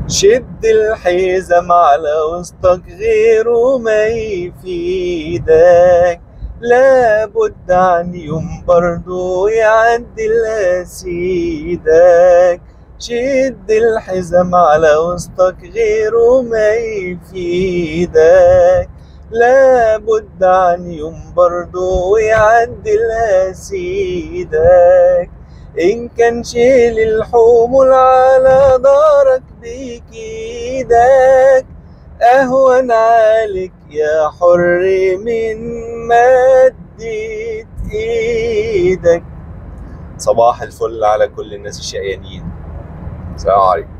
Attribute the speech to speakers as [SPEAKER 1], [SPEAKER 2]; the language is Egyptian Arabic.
[SPEAKER 1] شد الحزام على وسطك غيره ما يفيدك لابد عن يوم برضو يعدل سيدك شد الحزام على وسطك غيره ما يفيدك لابد عن يوم برضو يعدل سيدك إن كان شيل الحمول على دارك بكيدك أهون عليك يا حر من مدة إيدك صباح الفل على كل الناس الشقيانين السلام عليكم